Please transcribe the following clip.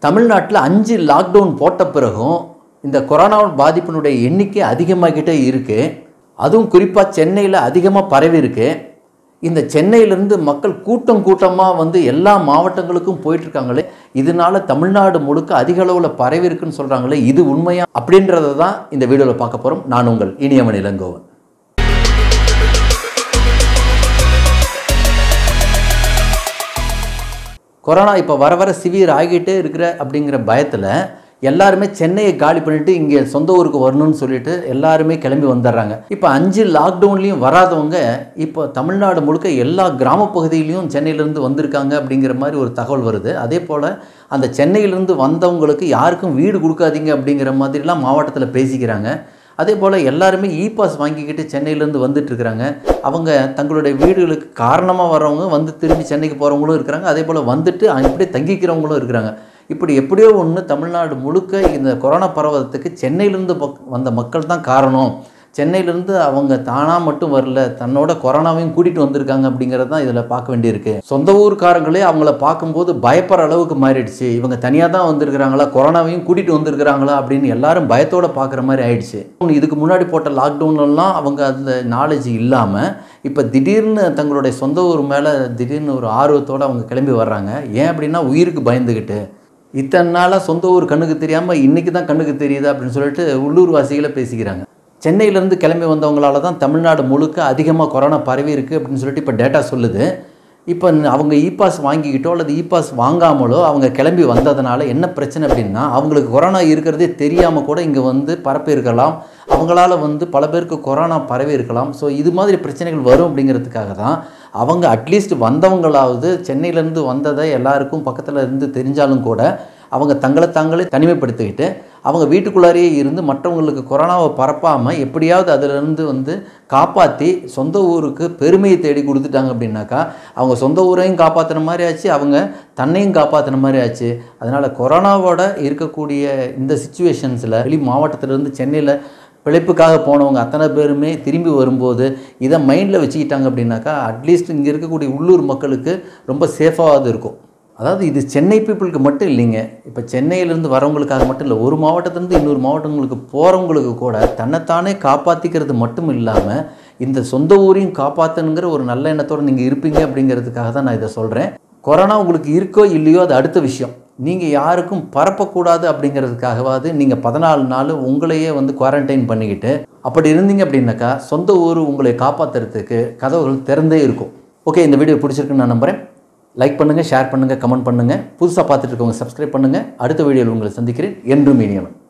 தமிழ்நாட்டில் அஞ்சு லாக்டவுன் போட்ட பிறகும் இந்த கொரோனா பாதிப்பினுடைய எண்ணிக்கை அதிகமாகிட்டே இருக்கு அதுவும் குறிப்பாக சென்னையில் அதிகமாக பரவி இருக்கு இந்த சென்னையிலேருந்து மக்கள் கூட்டம் கூட்டமாக வந்து எல்லா மாவட்டங்களுக்கும் போயிட்டு இருக்காங்களே இதனால தமிழ்நாடு முழுக்க அதிக அளவில் பரவி இருக்குன்னு சொல்கிறாங்களே இது உண்மையா அப்படின்றத தான் இந்த வீடியோவில் பார்க்க போகிறோம் நான் உங்கள் இனியவன் இளங்கோவன் கொரோனா இப்போ வர வர சிவியர் ஆகிட்டே இருக்கிற அப்படிங்கிற பயத்தில் எல்லாருமே சென்னையை காலி பண்ணிட்டு இங்கே சொந்த ஊருக்கு வரணும்னு சொல்லிட்டு எல்லாருமே கிளம்பி வந்துடுறாங்க இப்போ அஞ்சு லாக்டவுன்லேயும் வராதவங்க இப்போ தமிழ்நாடு முழுக்க எல்லா கிராம பகுதியிலையும் சென்னையிலேருந்து வந்திருக்காங்க அப்படிங்கிற மாதிரி ஒரு தகவல் வருது அதே போல் அந்த சென்னையிலேருந்து வந்தவங்களுக்கு யாருக்கும் வீடு கொடுக்காதீங்க அப்படிங்கிற மாதிரிலாம் மாவட்டத்தில் பேசிக்கிறாங்க அதே போல் எல்லாருமே இ பாஸ் வாங்கிக்கிட்டு சென்னையிலேருந்து வந்துட்டு இருக்கிறாங்க அவங்க தங்களுடைய வீடுகளுக்கு காரணமாக வர்றவங்க வந்து திரும்பி சென்னைக்கு போகிறவங்களும் இருக்கிறாங்க அதே போல் வந்துட்டு அப்படியே தங்கிக்கிறவங்களும் இருக்கிறாங்க இப்படி எப்படியோ ஒன்று தமிழ்நாடு முழுக்க இந்த கொரோனா பரவத்துக்கு சென்னையிலேருந்து பக் வந்த மக்கள் தான் காரணம் சென்னையிலேருந்து அவங்க தானாக மட்டும் வரல தன்னோட கொரோனாவையும் கூட்டிகிட்டு வந்திருக்காங்க அப்படிங்கிறது தான் இதில் பார்க்க வேண்டியிருக்கு சொந்த ஊர்க்காரங்களே அவங்கள பார்க்கும்போது பயப்படுற அளவுக்கு மாறிடுச்சு இவங்க தனியாக தான் வந்திருக்கிறாங்களா கொரோனாவையும் கூட்டிகிட்டு வந்திருக்கிறாங்களா அப்படின்னு எல்லாரும் பயத்தோட பார்க்குற மாதிரி ஆயிடுச்சு இதுக்கு முன்னாடி போட்ட லாக்டவுன்லாம் அவங்க அந்த நாலேஜ் இல்லாமல் இப்போ திடீர்னு தங்களுடைய சொந்த ஊர் மேலே திடீர்னு ஒரு ஆர்வத்தோடு அவங்க கிளம்பி வர்றாங்க ஏன் அப்படின்னா உயிருக்கு பயந்துக்கிட்டு இத்தனை நாளாக சொந்த ஊர் கண்ணுக்கு தெரியாமல் இன்றைக்கி தான் கண்ணுக்கு தெரியுது அப்படின்னு சொல்லிட்டு உள்ளூர் வாசிகளை பேசிக்கிறாங்க சென்னையிலேருந்து கிளம்பி வந்தவங்களால தான் தமிழ்நாடு முழுக்க அதிகமாக கொரோனா பரவி இருக்குது அப்படின்னு சொல்லிட்டு இப்போ டேட்டா சொல்லுது இப்போ அவங்க இ பாஸ் வாங்கிக்கிட்டோ அல்லது இ பாஸ் வாங்காமலோ அவங்க கிளம்பி வந்ததுனால என்ன பிரச்சனை அப்படின்னா அவங்களுக்கு கொரோனா இருக்கிறதே தெரியாமல் கூட இங்கே வந்து பரப்பி இருக்கலாம் அவங்களால வந்து பல பேருக்கு கொரோனா பரவி இருக்கலாம் ஸோ இது மாதிரி பிரச்சனைகள் வரும் அப்படிங்கிறதுக்காக தான் அவங்க அட்லீஸ்ட் வந்தவங்களாவது சென்னையிலேருந்து வந்ததை எல்லாருக்கும் பக்கத்தில் இருந்து தெரிஞ்சாலும் கூட அவங்க தங்களை தாங்களே தனிமைப்படுத்திக்கிட்டு அவங்க வீட்டுக்குள்ளாரையே இருந்து மற்றவங்களுக்கு கொரோனாவை பரப்பாமல் எப்படியாவது அதிலிருந்து வந்து காப்பாற்றி சொந்த ஊருக்கு பெருமையை தேடி கொடுத்துட்டாங்க அப்படின்னாக்கா அவங்க சொந்த ஊரையும் காப்பாற்றின மாதிரி ஆச்சு அவங்க தன்னையும் காப்பாற்றின மாதிரி ஆச்சு அதனால் கொரோனாவோட இருக்கக்கூடிய இந்த சுச்சுவேஷன்ஸில் வெளி மாவட்டத்திலேருந்து சென்னையில் பிழைப்புக்காக போனவங்க அத்தனை பேருமே திரும்பி வரும்போது இதை மைண்டில் வச்சுக்கிட்டாங்க அப்படின்னாக்கா அட்லீஸ்ட் இங்கே இருக்கக்கூடிய உள்ளூர் மக்களுக்கு ரொம்ப சேஃபாவது இருக்கும் அதாவது இது சென்னை பீப்புளுக்கு மட்டும் இல்லைங்க இப்போ சென்னையிலேருந்து வரவங்களுக்காக மட்டும் இல்லை ஒரு மாவட்டத்துலேருந்து இன்னொரு மாவட்டங்களுக்கு போகிறவங்களுக்கு கூட தன்னைத்தானே காப்பாற்றிக்கிறது மட்டும் இல்லாமல் இந்த சொந்த ஊரையும் காப்பாற்றணுங்கிற ஒரு நல்ல எண்ணத்தோடு நீங்கள் இருப்பீங்க அப்படிங்கிறதுக்காக தான் நான் இதை சொல்கிறேன் கொரோனா உங்களுக்கு இருக்கோ இல்லையோ அது அடுத்த விஷயம் நீங்கள் யாருக்கும் பரப்பக்கூடாது அப்படிங்கிறதுக்காகவாது நீங்கள் பதினாலு நாள் உங்களையே வந்து குவாரண்டைன் பண்ணிக்கிட்டு அப்படி இருந்தீங்க அப்படின்னாக்கா சொந்த ஊர் உங்களை காப்பாற்றுறதுக்கு கதவுகள் திறந்தே இருக்கும் ஓகே இந்த வீடியோ பிடிச்சிருக்குன்னு நான் நம்புகிறேன் லைக் பண்ணுங்கள் ஷேர் பண்ணுங்கள் கமெண்ட் பண்ணுங்கள் புதுசாக பார்த்துட்டு இருக்கவங்க சப்ஸ்கிரைப் பண்ணுங்கள் அடுத்த வீடியோவில் உங்களை சந்திக்கிறேன் என்றும் இனியவன்